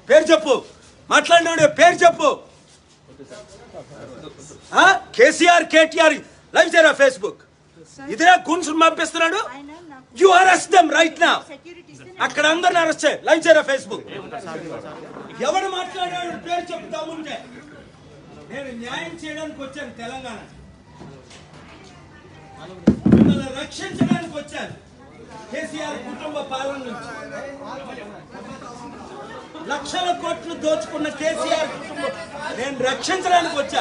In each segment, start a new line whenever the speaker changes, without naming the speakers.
పేరు చెప్పు మాట్లాడినాడు పేరు చెప్పు ఆ? కేసీఆర్ కేటీఆర్ లైవ్ చేయరా ఫేస్బుక్ ఇదే గున్స్ పంపిస్తున్నాడు యు అరెస్ట్ దమ్ రైట్ నా అక్కడ అందరిని అరెస్ట్ చేయి లైవ్ చేయరా ఫేస్బుక్ ఎవడు మాట్లాడాడు పేరు చెప్తాముంటే నేను న్యాయం చేయడానికి వచ్చాను తెలంగాణ మిమ్మల్ని రక్షించడానికి వచ్చాను కేసీఆర్ కుటుంబ పాలన నుంచి లక్షల కోట్లు దోచుకున్న కేసీఆర్ కుటుంబం నేను రక్షించడానికి వచ్చా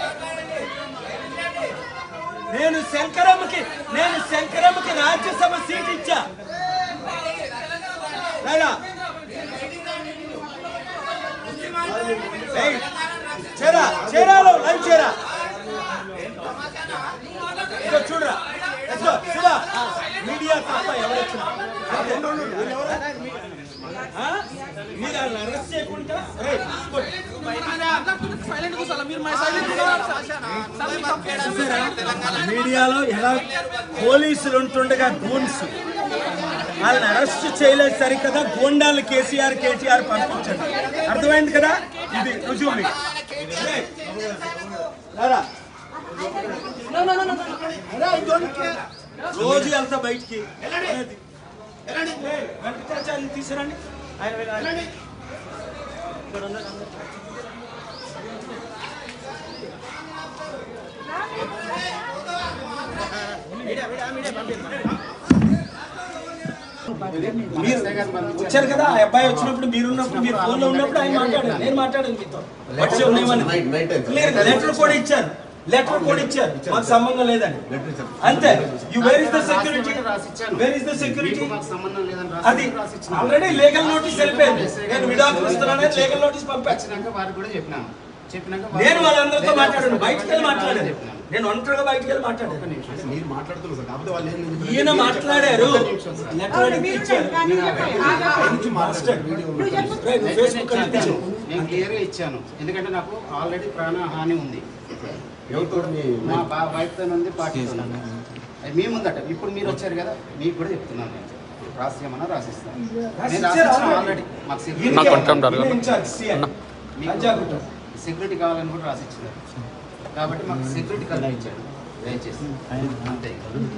నేను శంకరమ్మకి నేను శంకరమ్మకి రాజ్యసభ సీట్ ఇచ్చా రాయరా. ఏయ్, చేరా చేరాలో లైవ్ చేరా ఇదో చూడరా ఎస్గో, శివ మీడియా తప్ప ఎవరొచ్చినా అంతే. ఆ? మీరు వాళ్ళని అరెస్ట్ చేయకుండా రేయ్, తీసుకోండి. మీడియాలో ఎలా పోలీసులు ఉంటుండగా గూన్స్ వాళ్ళని అరెస్ట్ చేయలేదు సరికదా గోండాలు కేసీఆర్ కేటీఆర్ పంపించండి అర్థమైంది కదా ఇది రుజువు మీకు రేయ్, రారా. రోజు వెళ్తా బయటికి ఏయ్, వెంకటాచార్యని తీసుకురండి ఆయన వెళ్ళాలి. మీరు వచ్చారు కదా ఆ అబ్బాయి వచ్చినప్పుడు మీరు ఉన్నప్పుడు మీరు ఫోన్ లో ఉన్నప్పుడు ఆయన మాట్లాడారు నేను మాట్లాడాను మీతో వచ్చి ఉన్నామని
నైట్- నైట్ టైం.
లేదు లెటర్ కూడా ఇచ్చారు లెటర్ కూడా ఇచ్చారు మాకు సంబంధం లేదండి
లెటర్ ఇచ్చారు.
అంతే you where is the security
రాసిచ్చాను.
వేర్ ఇస్ ద సెక్యూరిటీ
మీకు మాకు సంబంధం లేదని
అది
రాసి రాసిచ్చిన
ఆల్రెడీ లీగల్ నోటీస్ వెళ్ళిపోయింది నేను విడాకులు ఇస్తున్నానని లీగల్ నోటీస్ పంపాను
వచ్చినాక వారికి కూడా చెప్పినాను చెప్పినాక
నేను వాళ్ళందరితో
నేను
మాట్లాడాను
రాస్తాను.
బయటికి వెళ్ళి మాట్లాడాను
చెప్పినాను.
నేను ఒంటరిగా బయటికి వెళ్ళి మాట్లాడాను
ఒక్క నిమిషం.
అంటే మీరు మాట్లాడుతున్నారు సార్ కాకపోతే వాళ్ళు ఏం చెప్పారు?
ఈయన మాట్లాడారు
ఒక్క నిమిషం సార్.
లెటర్ అడిగి ఇచ్చారు
నుంచి మాట్లాడారు వీడియో ఉంది.
రైట్,
నేను
ఫేస్బుక్
ఇచ్చాను.
అడిగించు.
నేను క్లియర్ గా ఇచ్చాను ఎందుకంటే నాకు ఆల్రెడీ ప్రాణహాని ఉంది
ఎవరితో మీ
మా వైఫ్ తో ఉంది పార్టీతో ఉంది. అది మీ ముందట ఇప్పుడు మీరు వచ్చారు కదా మీకు కూడా చెప్తున్నాను నేను రాసియమన్నా రాసిస్తాను నేను
రాసిచ్చారు
రాసిచ్చాను
already.
ఆల్రెడీ మాకు
ఈయనకే,
సెక్యూరిటీ
ఈయన ఇన్ఛార్జ్, CM. పంజాగుట్ట.
సెక్యూరిటీ కావాలని కూడా రాసిచ్చారు కాబట్టి మాకు సెక్యూరిటీ కల్పించాడు దయచేసి అంతే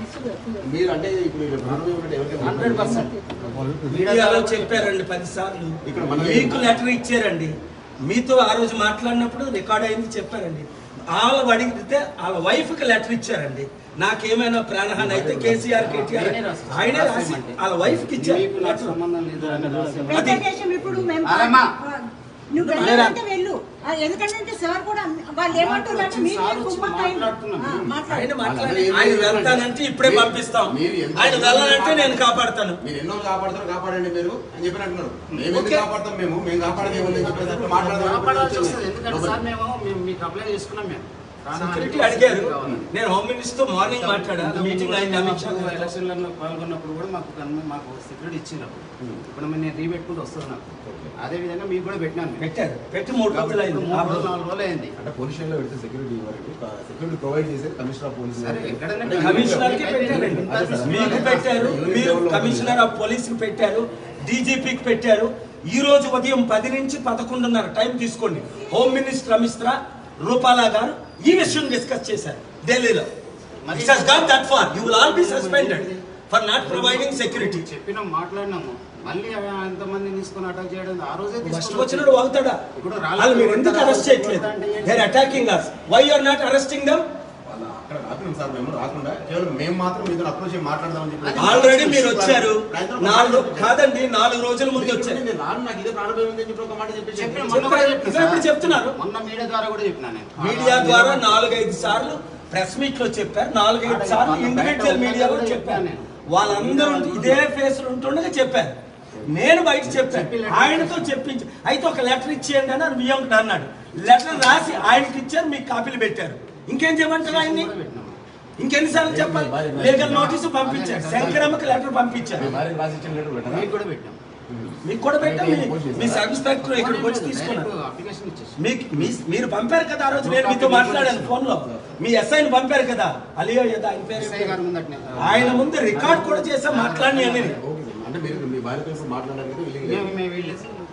మీరు అంటే ఇప్పుడు మీరు ప్రాణం ఇవ్వమంటే ఎవరికైనా
హండ్రెడ్ పర్సెంట్
మీడియాలో చెప్పారండి పది సార్లు
ఇక్కడ మన-
మీకు లెటర్ ఇచ్చారండి మీతో ఆ రోజు మాట్లాడినప్పుడు రికార్డ్ అయింది చెప్పారండి వాళ్ళ అడిగితే వాళ్ళ వైఫ్ కి లెటర్ ఇచ్చారండి నాకేమైనా ప్రాణహాని అయితే కేసీఆర్ కేటీఆర్
ఆయనే రాసి-
ఆయనే రాసి వాళ్ళ వైఫ్ కి ఇచ్చారు
మీకు నాకు
letter.
సంబంధం లేదు అని రాసి
అది-
వెంకటేశం ఇప్పుడు మేము
అరమ్మా.
నువ్వు వెళ్ళాలంటే వెళ్ళు ఆ, ఎందుకంటే సార్ కూడా వాళ్ళు ఏమంటున్నారు మీరు
సార్
మీరు
వచ్చి
కుమ్మక్క అయింది.
మాట్లాడుతున్నాం.
ఆ, మాట్లాడు
ఆయన మాట్లాడి
అలాగే
ఆయన
ఏం
వెళ్తానంటే ఇప్పుడే
మీరు-
పంపిస్తాం
మీరు ఎంత-
ఆయన వెళ్ళాలంటే నేను కాపాడతాను
మీరు ఎన్నో కాపాడతారు కాపాడండి మీరు అని చెప్పి అంటున్నారు మేము ఎందుకు
ఓకే.
కాపాడతాం మేము మేము కాపాడదు ఏమని చెప్పేసి మాట్లాడదాం
కాపాడాల్సి వస్తుంది ఎందుకంటే సార్ మేము మేము మీకు అప్లై చేసుకున్నాం మేము
సెక్యూరిటీ అడిగారు నేను హోమ్ మినిస్టర్ మార్నింగ్ మాట్లాడా మీటింగ్ అయింది అమిత్ షా గారితో.
ఎలక్షన్లలో పాల్గొన్నప్పుడు కూడా మాకు కన్ను- మాకు సెక్యూరిటీ ఇచ్చినప్పుడు ఇప్పుడు నేను రీపెట్టుకుంటూ వస్తుంది నాకు అదే విధంగా మీకు కూడా పెట్టినాను మేము.
పెట్టారు పెట్టి మూడు రోజులు
ఇప్పుడు
అయింది
మూడు రోజులు నాలుగు రోజులు అయింది
అంటే పోలీస్ స్టేషన్లో పెడితే సెక్యూరిటీ ఇవ్వరండి సెక్యూరిటీ ప్రొవైడ్ చేసేది కమిషనర్ ఆఫ్ పోలీస్
సరే, ఎక్కడైనా
అంటే
కమిషనర్ కి పెట్టారండి
అదే సార్.
మీకు పెట్టారు మీరు కమిషనర్ ఆఫ్ పోలీస్ కి పెట్టారు డీజీపీకి పెట్టారు ఈ రోజు ఉదయం పది నుంచి పదకొండున్నర టైం తీసుకోండి హోమ్ మినిస్టర్ అమిత్ షా రూపాలా గారు ఈ విషయం డిస్కస్ చేశారు ఢిల్లీలో it has got that far you will all be suspended for not providing security
చెప్పినాం మాట్లాడినాము మళ్ళీ అవి ఎంతమంది తీసుకొని అటాక్ చేయడం ఆ రోజే
ఫస్ట్
తీసుకొని
వచ్చినప్పుడు వాగుతాడా
ఇప్పుడు రాళ్ళ
వాళ్ళు మీరు ఎందుకు అరెస్ట్ చేయట్లేదు they're attacking us why are not arresting them
వాళ్ళ అక్కడ రాకున్నాం సార్ మేము రాకుండా కేవలం మేము మాత్రం మీతో అప్రోచ్ చేసి మాట్లాడదామని చెప్పి
ఆల్రెడీ మీరు వచ్చారు నాలుగు కాదండి నాలుగు రోజుల ముందు వచ్చారు
నేను రాను నాకు ఇదే ప్రాణభయం ఉందని చెప్పి ఒక మాట చెప్పేసి
చెప్పిన
చెప్పి-
మొన్న కూడా చెప్పిన
ఇప్పుడు
సార్.
చెప్తున్నారు.
మొన్న మీడియా ద్వారా కూడా చెప్పినా నేను
మీడియా ద్వారా నాలుగైదు సార్లు ప్రెస్ మీట్ లో చెప్పారు నాలుగైదు సార్లు ఇండివిజువల్ మీడియాలో చెప్పారు వాళ్ళందరూ ఇదే ఫేస్ ఉంటుండగా చెప్పారు నేను బయట చెప్పాను ఆయనతో చెప్పించి అయితే ఒక లెటర్ ఇచ్చేయండి అని వియంకుడు అన్నాడు లెటర్ రాసి ఆయనకి ఇచ్చారు మీకు కాపీలు పెట్టారు ఇంకేం చేయమంటారు ఆయన్ని
కూడా పెట్టినాము.
ఇంకెన్నిసార్లు చెప్పాలి లీగల్ నోటీసు పంపించారు శంకరమ్మకి లెటర్ పంపించారు
మీ భార్యకి రాసి ఇచ్చిన లెటర్ పెట్టరా?
మీకు కూడా పెట్టాం
మీకు కూడా పెట్టాం మీ- మీ సబ్ ఇన్స్పెక్టర్ ఇక్కడికి వచ్చి తీసుకున్నారు
డైరెక్ట్ అప్లికేషన్ ఇచ్చేసి
మీకు మీ- మీరు పంపారు కదా ఆ రోజు నేను మీతో మాట్లాడాను ఫోన్ లో మీ ఎస్ఐని పంపారు కదా అలియో ఏదో ఆయన పేరు
ఎస్ఐ గారి ముందటనే
ఆయన ముందు రికార్డ్ కూడా చేసా మాట్లాడి అని
ఓకే సార్. అంటే మీరు మీ భార్యతో ఇప్పుడు మాట్లాడారు కదా వీళ్ళకి
మేము మేము వెళ్ళేసి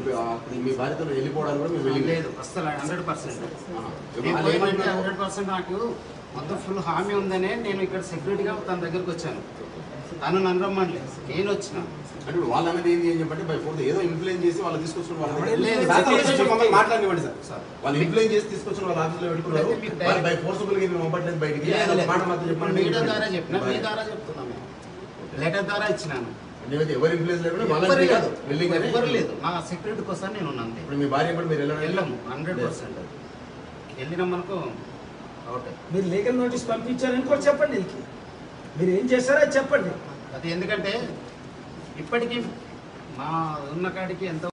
వెళ్ళిపోయి అప్పుడు మీ భార్యతో వెళ్ళిపోవడానికి కూడా మీరు వెళ్ళి
లేదు అసలు హండ్రెడ్ పర్సెంట్
వాళ్ళు ఏమంటున్నారు?
హండ్రెడ్ పర్సెంట్ నాకు మొత్తం ఫుల్ హామీ ఉందనే నేను ఇక్కడ సెక్యూరిటీగా తన దగ్గరకు వచ్చాను తను నన్ను రమ్మనలేదు నేను వచ్చిన
అంటే ఇప్పుడు వాళ్ళు అనేది ఏంటి అని చెప్పంటే బై ఫోర్త్ ఏదో ఇన్ఫ్లుయెన్స్ చేసి వాళ్ళు తీసుకొచ్చిన వాళ్ళ దగ్గర
లేదు,
శాతం
లేదు.
వచ్చి మమ్మల్ని మాట్లాడినివ్వండి సార్
సార్.
వాళ్ళు ఇన్ఫ్లుయెన్స్ చేసి తీసుకొచ్చిన వాళ్ళ ఆఫీస్లో పెట్టుకున్నారు
అయితే మీకు
వాళ్ళు బై ఫోర్సబుల్ గా మేము పంపట్లేదు బయటికి
లేదు,
ఏదో
లేదు.
మాట మాత్రం చెప్పండి
మీడియా ద్వారా చెప్పిన మీ ద్వారా చెప్తున్నాను లెటర్ ద్వారా ఇచ్చినాను
నేనైతే ఎవరు ఇన్ఫ్లుయెన్స్ లేకుండా
ఎవరు
వాళ్ళని
లేదు
కాదు బిల్డింగ్ అని
ఎవరు లేదు నా సెక్యూరిటీ కోసం నేను ఉన్నాను
ఇప్పుడు మీ భార్య కూడా మీరు వెళ్ళడం
వెళ్ళము హండ్రెడ్ పర్సెంట్ వెళ్ళినాం మనకు అవుట్
మీరు లీగల్ నోటీస్ పంపించారని కూడా చెప్పండి వీళ్ళకి మీరు ఏం చేశారో అది చెప్పండి
అది ఎందుకంటే ఇప్పటికీ మా ఉన్న కాడికి ఎంత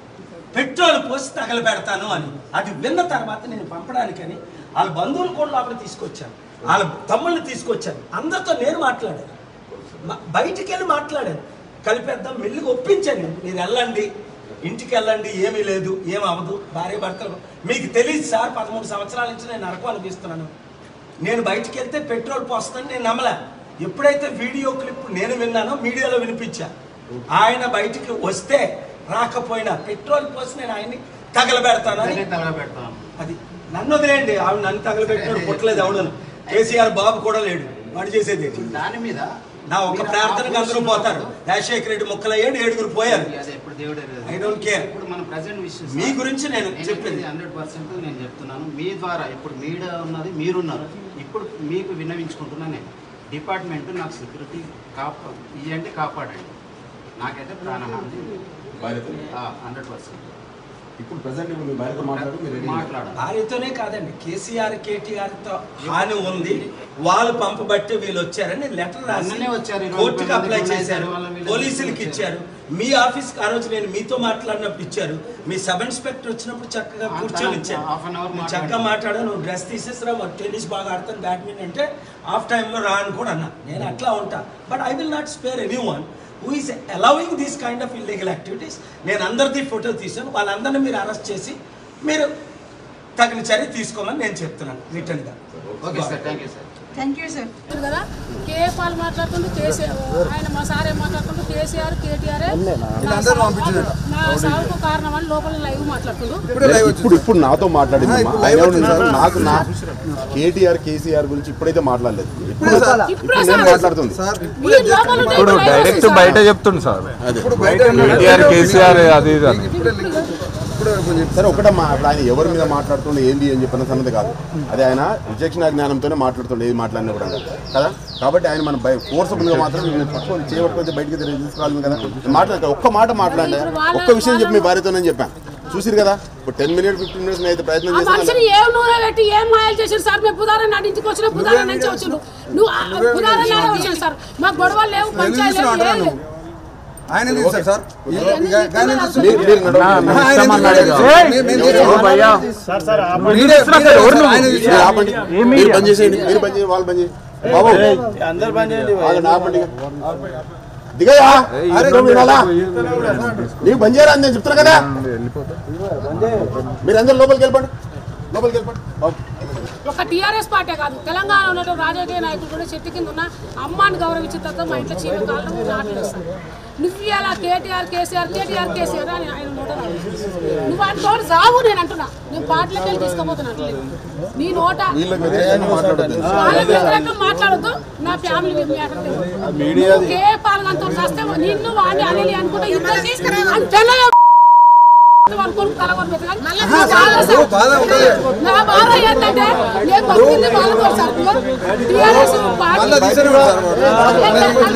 పెట్రోల్ పోసి తగలబెడతాను అని అది విన్న తర్వాత నేను పంపడానికని వాళ్ళ బంధువులు కూడా లోపల తీసుకొచ్చాను వాళ్ళ తమ్ముళ్ళని తీసుకొచ్చాను అందరితో నేను మాట్లాడాను మ- బయటికి వెళ్ళి మాట్లాడాను కలిపేద్దాం మెల్లిగా ఒప్పించాను మీరు వెళ్ళండి ఇంటికి వెళ్ళండి ఏమీ లేదు ఏం అవ్వదు భార్య భర్తలు మీకు తెలియదు సార్ పదమూడు సంవత్సరాల నుంచి నేను నరకం అనిపిస్తున్నాను నేను బయటికి వెళ్తే పెట్రోల్ పోస్తానని నేను నమ్మలే ఎప్పుడైతే వీడియో క్లిప్ నేను విన్నానో మీడియాలో వినిపించా ఆయన బయటికి వస్తే రాకపోయినా పెట్రోల్ పోసి నేను ఆయన్ని తగలబెడతానని
తగలబెడతాను
అది నన్ను వదిలేయండి ఆవిడ నన్ను తగలబెట్టాడు పుట్టలేదు ఆవిడను కేసీఆర్ బాబు కూడా లేడు వాడు చేసేది ఏంటి?
దాని మీద
నా ఒక
మీరు
ప్రార్థనకు
ఆ
అందరూ పోతారు రాజశేఖర రెడ్డి ముక్కలయ్యాడు ఏడుగురు పోయారు
అదే ఇప్పుడు దేవుడే
I don't care.
ఇప్పుడు మన ప్రజెంట్ విషయం
మీ గురించి నేను చెప్పింది.
హండ్రెడ్ పర్సెంట్ నేను చెప్తున్నాను మీ ద్వారా ఇప్పుడు మీడియా ఉన్నది మీరున్నారు ఇప్పుడు మీకు విన్నవించుకుంటున్నా నేను డిపార్ట్మెంట్ నాకు సెక్యూరిటీ కాపా ఇవ్వండి కాపాడండి నాకైతే ప్రాణహాని
భార్యతో
హండ్రెడ్ పర్సెంట్
ఇప్పుడు ప్రజెంట్ ఇప్పుడు మీ భార్యతో మాట్లాడు మీరు రెడీ
మాట్లాడాలి
భార్యతోనే కాదండి కేసీఆర్ కేటీఆర్ తో హాని ఉంది వాళ్ళు పంపబట్టి వీళ్ళు వచ్చారని లెటర్ రాసి
మొన్ననే వచ్చారు, ఇరవై
కోర్టుకి
ముప్పై
అప్లై
మంది
చేశారు
వాళ్ళ వీళ్ళ
పోలీసులకి
వచ్చారు.
ఇచ్చారు మీ ఆఫీస్ ఆ రోజు నేను మీతో మాట్లాడినప్పుడు ఇచ్చారు మీ సబ్ ఇన్స్పెక్టర్ వచ్చినప్పుడు చక్కగా
అంతా
కూర్చొని ఇచ్చారు
half an hour
నువ్వు చక్కగా మాట్లాడు నువ్వు డ్రెస్ తీసేసిరా మరి టెన్నిస్ బాగా ఆడతాను బ్యాడ్మింటన్ అంటే హాఫ్ టైంలో రా అని కూడా అన్నా నేను అట్లా ఉంటా but I will not spare anyone who is allowing these kind of illegal activities నేను అందరిది ఫోటో తీసాను వాళ్ళందరినీ మీరు అరెస్ట్ చేసి మీరు తగిన చర్య తీసుకోమని నేను చెప్తున్నాను రిటర్న్గా
okay sir thank you sir
thank you sir
ఉంది కదా కే పాల్ మాట్లాడుతుండు కేసీఆర్ ఆయన మా సార్ ఏం మాట్లాడుతుండు కేసీఆర్ కేటీఆర్ నా సావుకు- నా సాగుకు కారణం అని లోపల లైవ్ మాట్లాడుతుండు
ఇప్పుడు ఇప్పుడు నాతో మాట్లాడింది అమ్మా. ఆయన ఏమన్నాడు సార్, నాకు నా కేటీఆర్ కేసీఆర్ గురించి ఇప్పుడైతే మాట్లాడలేదు ఇప్పుడు ఇప్పుడు నేను మాట్లాడుతుంది
మీరు లోపల ఉంటే
ఇప్పుడు
live
డైరెక్ట్
వస్తుంది
బయట చెప్తుండు సార్ కేటీఆర్ కేసీఆర్ అది ఇది అని
సరే ఒకటమ్మా ఇప్పుడు ఆయన ఎవరి మీద మాట్లాడుతుండే ఏంది అని చెప్పిన సంగతి కాదు అదే ఆయన విచక్షణ జ్ఞానంతోనే మాట్లాడుతుండే ఏది మాట్లాడినా కూడా కదా కాబట్టి ఆయన మన బై ఫోర్సబుల్గా మాత్రం నేను పట్టుకొని చేయబట్టుకొని బయటికి తిరిగి తీసుకురాలి కదా మాట్లాడ ఒక్క మాట మాట్లాడే ఒక్క విషయం చెప్పి మీ భార్యతో నేను చెప్పాను చూసిరు కదా ఇప్పుడు టెన్ మినిట్ ఫిఫ్టీన్ మినిట్స్ అయితే ప్రయత్నం
ఆ
చేశాను
మనిషిని ఏం నూనె పెట్టి ఏం మాయలు చేశారు సార్ మేము పుదారం నటించుకు వచ్చిన పుదారం నుంచి వచ్చిండు నువ్వు ఆ పుదారం నాడే వచ్చాను సార్ మా గొడవలు లేవు పంచాయతీ లేవు ఏం లేవు.
ఆయన తీస్తారు సార్
ఎందుకు
ఆయన
తీస్తున్నారు?
మీరు- మీరు నడవండి.
నా ఇష్టం అన్నాడు ఇక. ఓ భయ్యా
మీరు ఆపండి మీరు బంద్ చేసేయండి మీరు బంద్ చేయండి వాళ్ళు బంద్ చేయండి బాబు అందరు బంద్ చేయండి ఆపండి దిగయా ఇద్దరు వినాలా నీకు బంద్ చేయరా అని నేను చెప్తున్నా కదా మీరు అందరు లోపలికి వెళ్ళిపోండి లోపలికి వెళ్ళిపోండి బాబు
ఒక టీఆర్ఎస్ పార్టీ కాదు తెలంగాణ ఉన్నట్టు రాజకీయ నాయకులు కూడా చెట్టు కింద ఉన్న అమ్మాని గౌరవించిన తర్వాత మా ఇంట్లో చీమ కాళ్ళు నాటలేస్తాను నువ్వు ఇలా కేటీఆర్ కేసీఆర్ కేటీఆర్ కేసీఆర్ అని ఆయన నోట రాలేదు. నువ్వు ఆయన తోడు రావు నేను అంటున్నా నేను పార్టీలకు వెళ్ళి తీసుకోబోతున్నాను నీ నోట
వీళ్ళకి వ్యతిరేకంగా మాట్లాడొద్దు
వాళ్ళకి వ్యతిరేకంగా మాట్లాడొద్దు నా ఫ్యామిలీ మీడియా ఏ పాల్గొంతో వస్తే నిన్ను వాడిని అనేది అనుకుంటే ఇద్దరికి అని తెల్లగా అనుకోని కలవని పెట్టుకొని నా బాధ సార్.
బాధ ఉంటుంది.
నా బాధ ఏంటంటే నేను బతికింది వాళ్ళతో సార్ టీఆర్ఎస్ పార్టీ
మళ్ళీ తీసారు కూడా సార్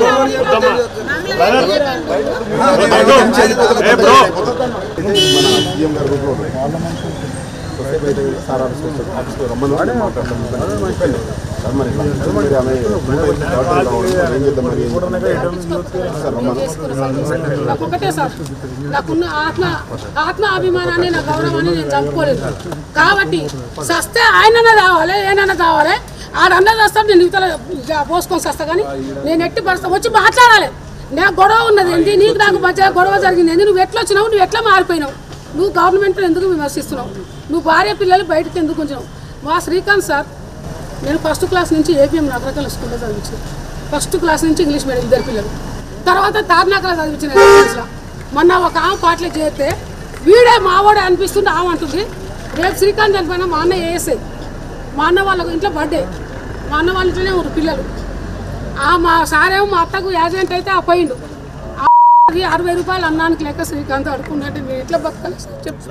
మన సీఎం గారు గ్రూప్లో ఉన్నాయి. కొద్దిసేపు అయితే సార్ ఆఫీస్కి వస్తారు. ఆఫీస్కి రమ్మని వాడిని మాట్లాడతాం. చెప్పండి. సార్ మరి ఇలా మీరు ఆమె గ్రూప్ అయితే డాక్టర్ కావాలి. ఏం చేద్దాం మరి ఏం చేద్దాం? సార్ రమ్మని
నాకు ఒకటే సార్ నాకున్న ఆత్మ ఆత్మ అభిమానాన్ని నా గౌరవాన్ని నేను చంపుకోలేదు కాబట్టి సస్తే ఆయననే కావాలి ఏనన్నా కావాలి ఆడన్న చేస్తాడు నేను ఇవతల పోసుకొని వస్తా కానీ నేను ఎట్టి పరుస్తా వచ్చి మాట్లాడాలి నా గొడవ ఉన్నది ఏంటి నీకు నాకు మధ్య గొడవ జరిగింది ఏంటి నువ్వు ఎట్లా వచ్చినావు నువ్వు ఎట్లా మారిపోయినావు నువ్వు గవర్నమెంట్ ఎందుకు విమర్శిస్తున్నావు నువ్వు భార్య పిల్లలు బయటకు ఎందుకు ఉంచినావు మా శ్రీకాంత్ సార్ నేను ఫస్ట్ క్లాస్ నుంచి ఏపీఎం నగరకల్ స్కూల్లో చదివించాను ఫస్ట్ క్లాస్ నుంచి ఇంగ్లీష్ మీడియం ఇద్దరు పిల్లలు తర్వాత తార్నాకలో చదివించిన ఎలక్షన్స్లో మొన్న ఒక ఆమె పాటలు చేస్తే వీడే మావాడే అనిపిస్తుంది ఆమె అంటుంది రేపు శ్రీకాంత్ చనిపోయినా మా అన్న వేసాయి మా అన్న వాళ్ళ ఇంట్లో బర్త్డే మా అన్న వాళ్ళ ఇంట్లోనే ఉన్నారు పిల్లలు ఆ మా సారేమో మా అత్తకు యాజెంట్ అయితే ఆ పోయిండు ఆ అది అరవై రూపాయలు అన్నానికి లెక్క శ్రీకాంత్ అడుకున్నట్టు నేను ఎట్లా బతకాలి సార్ చెప్పు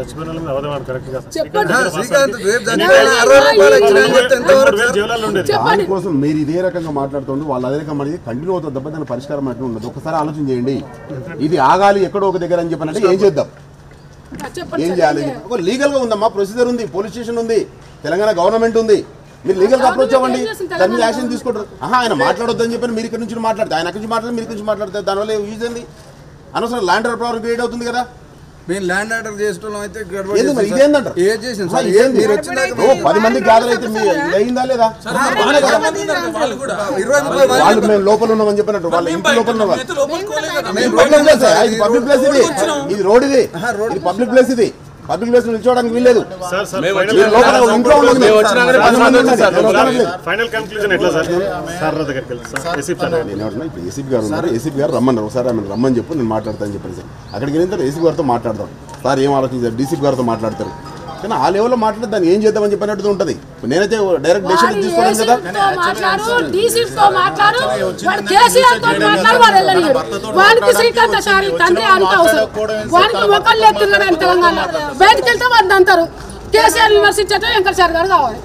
చెప్పండి
శ్రీకాంత్ రేపు చనిపోయిన అరవై రూపాయలు ఇచ్చిన అని చెప్తే ఎంతవరకు సార్?
చెప్పండి
దానికోసం మీరు ఇదే రకంగా మాట్లాడుతుండే వాళ్ళు అదే రకంగా అనేది కంటిన్యూ అవుతుంది తప్ప దాని పరిష్కారం అంటూ ఉండదు ఒకసారి ఆలోచన చేయండి ఇది ఆగాలి ఎక్కడో ఒక దగ్గర అని చెప్పానంటే ఏం చేద్దాం
చెప్పండి
ఏం
సార్,
చేయాలి
ఏం చేయాలి?
ఒక లీగల్ గా ఉందమ్మా ప్రొసీజర్ ఉంది పోలీస్ స్టేషన్ ఉంది తెలంగాణ గవర్నమెంట్ ఉంది మీరు లీగల్ గా అప్రోచ్ అవ్వండి
ఏం చేస్తుంది
దాని మీద
తెలంగాణ
యాక్షన్ తీసుకుంటారు ఆహా ఆయన మాట్లాడొద్దని చెప్పి మీరు ఇక్కడ నుంచి మాట్లాడితే ఆయన అక్కడి నుంచి మాట్లాడి మీరు ఇక్కడ నుంచి మాట్లాడితే దానివల్ల యూజ్ ఏంది అనవసరం ల్యాండ్ ప్రాబ్లం క్రియేట్ అవుతుంది కదా
మేము ల్యాండ్ ఆర్డర్ చేసేటోళ్ళం అయితే గడబడి
ఏంది మరి
చేస్తాం
ఇదేందంటారు?
సార్. ఏం చేసింది సార్
ఆ, ఇదేంది?
మీరు వచ్చినాక
ఓ, పది మంది గ్యాదర్ అయితే మీ ఇది అయిందా లేదా బాగానే కదా?
ఇరవై ముప్పై మంది
వాళ్ళు మేము లోపల ఉన్నామని చెప్పినట్టు వాళ్ళ ఇంటి లోపల ఉన్నాం
మేము
పబ్లిక్ ప్లేస్ ఇది పబ్లిక్ ప్లేస్ ఇది ఇది రోడ్ ఇది ఇది పబ్లిక్ ప్లేస్ ఇది పబ్లిక్ ప్లేస్ నిల్చోవడానికి వీల్లేదు మీరు లోపల ఇంట్లో ఉండదు
మేము వచ్చినాకనే పది మంది వచ్చారు సార్.
నేను వదలట్లేదు.
ఫైనల్ కన్క్లూజన్ ఎట్లా సార్ సార్ దగ్గరికి వెళ్తే సార్ ఎస్సీ సార్
నేను ఏమంటున్నా ఇప్పుడు ఏసీపీ గారు ఉన్నారు ఏసీపీ గారు రమ్మన్నారు ఒకసారి ఆమె రమ్మని చెప్పు నేను మాట్లాడతాను చెప్పాను సార్ అక్కడికి వెళ్ళిన తర్వాత ఏసీపీ గారితో మాట్లాడదాం సార్ ఏం ఆలోచించారు డీసీపీ గారితో మాట్లాడతారు కానీ ఆ లెవెల్లో మాట్లాడితే దాన్ని ఏం చేద్దామని చెప్పినట్టు ఉంటుంది నేనైతే డైరెక్ట్ డెసిషన్
వాడు
తీసుకోలేను కదా
ఏసీతో మాట్లాడు డీసీతో మాట్లాడు వాడు కేసీఆర్ తో మాట్లాడు వాడు వెళ్ళనియడు వానికి శ్రీకాంత్ సారి తండ్రి అంత అవసరం వానికి మొక్కలు లేపుతున్నాడు అని తెలంగాణ బయటకు వెళ్తే వాడిని అంటారు కేసీఆర్ విమర్శించటం వెంకటచారి గారు కావాలి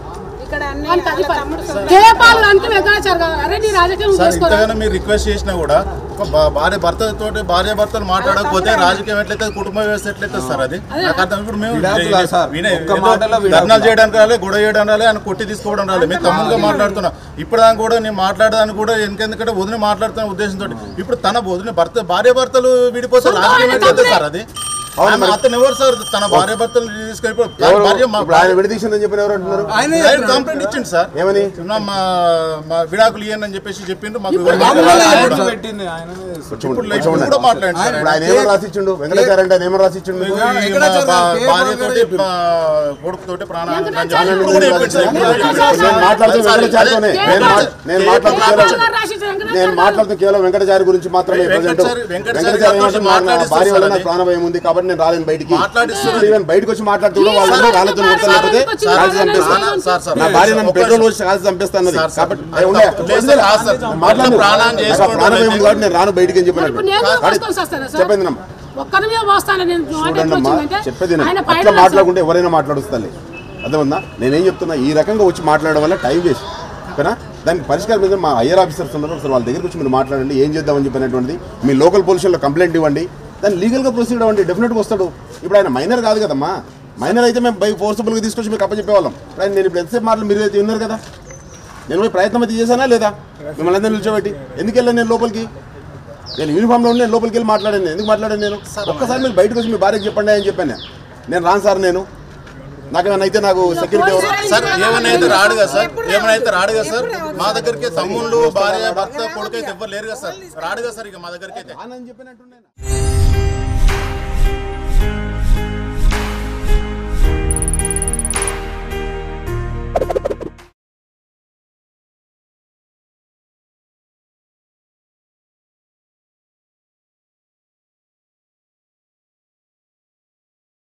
అంత అది పని. కేపాల్ అంటే వెంకటాచారి గారు అరే నీ రాజకీయం
సార్
చేసుకోరా
ఇంతగానో మీరు రిక్వెస్ట్ చేసినా కూడా ఒక భా- భార్య భర్తతో భార్య భర్తలు మాట్లాడకపోతే రాజకీయం ఎట్లయితే కుటుంబ వ్యవస్థ ఎట్లయితే సార్ అది నాకు అర్థం ఇప్పుడు మేము
విడాకులా సార్?
వినే-
ఒక్క
ఏదో
మాటలో విడాకులా?
ధర్నాలు చేయడానికి రాలే గొడవ చేయడానికి రాలే అని కొట్టి తీసుకోవడం రాలే మేము తమ్ముడుగా మాట్లాడుతున్నాం ఇప్పుడు దాకా కూడా నేను మాట్లాడడానికి కూడా ఎందుకంటే వదిలి మాట్లాడుతున్న ఉద్దేశంతో ఇప్పుడు తన వదిలి భర్త భార్య భర్తలు విడిపోతే రాజకీయం ఎట్లయితే సార్ అది
అవును
ఆమె
మరి.
అతను ఎవరు సార్ తన భార్య భర్తలు తీసుకెళ్ళిపోయి
ఎవరు
భార్య మా-
ఇప్పుడు ఆయన విడదీసిందని చెప్పిన ఎవరు అంటున్నారు
ఆయనే
ఆయన కంప్లైంట్ ఇచ్చింది సార్
ఏమని
నా మా మా విడాకులు ఇవ్వండి అని చెప్పేసి చెప్పిండు మాకు
ఇప్పుడు
విడాకులు
మామూలుగా
ఆయన
ఇప్పుడు
కూడా-
పెట్టింది ఆయన
కొంచెం
ఇప్పుడు
కొంచెం ఉండండి.
కూడా మాట్లాడండి సార్
ఇప్పుడు ఆయన ఏమని రాసిచ్చిండు వెంకటేశ్వర అంటే ఆయన ఏమని రాసిచ్చిండు మీకు?
ఈ
ఎక్కడ
మా
చదివారు?
బా-
ఏ
భార్యతోటి
భార్య
మా కొడుకుతోటి ప్రాణాలు
వెంకటాచార్య
ఇప్పుడు కూడా చెప్పిండు సార్. ఇప్పుడు కూడా చెప్పిండు సార్.
నేను మాట్లాడుతున్న
సార్,
వెంకటాచార్యతోనే
అదే-
నేను మా- నేను మాట్లాడుతున్న
కేపాల్
కేవలం
గారు రాసిచ్చిన వెంకటాచారి
నేను మాట్లాడుతున్న కేవలం వెంకటాచారి గురించి మాత్రమే ప్రజెంట్
వెంకటాచారి- వెంకటాచారి
వెంకటాచారి
గారితో
ఏమంటున్నారు? నా
మాట్లాడిస్తారు
భార్య వల్ల
సార్
నాకు
అది.
ప్రాణభయం ఉంది కాబట్టి నేను రాలేను బయటికి
మాట్లాడిస్తారు.
ఈవెన్ బయటకు వచ్చి మాట్లాడుతున్నా వాళ్ళందరూ రాళ్ళతో కొడతారు లేకపోతే
సార్,
కాల్చి
సార్,
చంపేస్తాను
సార్, సార్,
నా భార్య నన్ను
ఒక్క
పెట్రోల్
నిమిషం.
వచ్చి కాల్చి చంపేస్తాను
సార్, సార్.
కాబట్టి ఏ, ఉండే.
లేదు సార్, కాదు సార్.
మాట్లాడు.
ప్రాణం
నాకు ఆ
చేసుకోవడం
ప్రాణభయం ఉంది
అయితే-
కాబట్టి నేను రాను బయటికి అని చెప్పినట్టు
ఇప్పుడు నేను కూడా
కానీ
పోసుకొని వస్తానా సార్?
చెప్పేది నమ్మ.
ఒక్కరి మీద పోస్తాను నేను మాట ఎట్లా
చూడండమ్మా
వచ్చిందంటే
చెప్పేది వినండి.
ఆయన
అట్లా
పైన
మాట్లాడుకుంటే ఎవరైనా మాట్లాడుస్తాలే అర్థమైందా నేనేం చెప్తున్నా ఈ రకంగా వచ్చి మాట్లాడడం వల్ల టైం వేస్ట్ ఓకేనా దానికి పరిష్కారం మీద మా హయ్యర్ ఆఫీసర్స్ ఉన్నారు ఒకసారి వాళ్ళ దగ్గరికి వచ్చి మీరు మాట్లాడండి ఏం చేద్దామని చెప్పినటువంటిది మీ లోకల్ పోలీసులో కంప్లైంట్ ఇవ్వండి దాన్ని లీగల్గా ప్రొసీడ్ అవ్వండి డెఫినెట్గా వస్తాడు ఇప్పుడు ఆయన మైనర్ కాదు కదమ్మా మైనర్ అయితే మేము బై ఫోర్సబుల్గా తీసుకొచ్చి మీకు అప్పచెప్పేవాళ్ళం కానీ నేను ఇప్పుడు ఎంతసేపు మాటలు మీరు అయితే ఉన్నారు కదా నేను పోయి ప్రయత్నం అయితే చేశానా లేదా మిమ్మల్ని అందరూ నిల్చోబెట్టి ఎందుకు వెళ్ళాను నేను లోపలికి నేను యూనిఫామ్లో ఉండి నేను లోపలికి వెళ్ళి మాట్లాడాను నేను. ఎందుకు మాట్లాడాను నేను ఒక్కసారి మీరు బయటకు వచ్చి మీ భార్యకి చెప్పండి అని చెప్పాను నేను. నేను రాను సార్ నేను నాకేమైనా అయితే నాకు సెక్యూరిటీ ఎవరు
సార్ ఏమైనా అయితే రాడు కదా సార్ ఏమైనా అయితే రాడు కదా సార్ మా దగ్గరికి తమ్ముళ్ళు భార్య భర్త కొడుకు అయితే ఎవ్వరు లేరు కదా సార్ రాడు కదా సార్ ఇక మా దగ్గరికి అయితే
రానని చెప్పినట్టు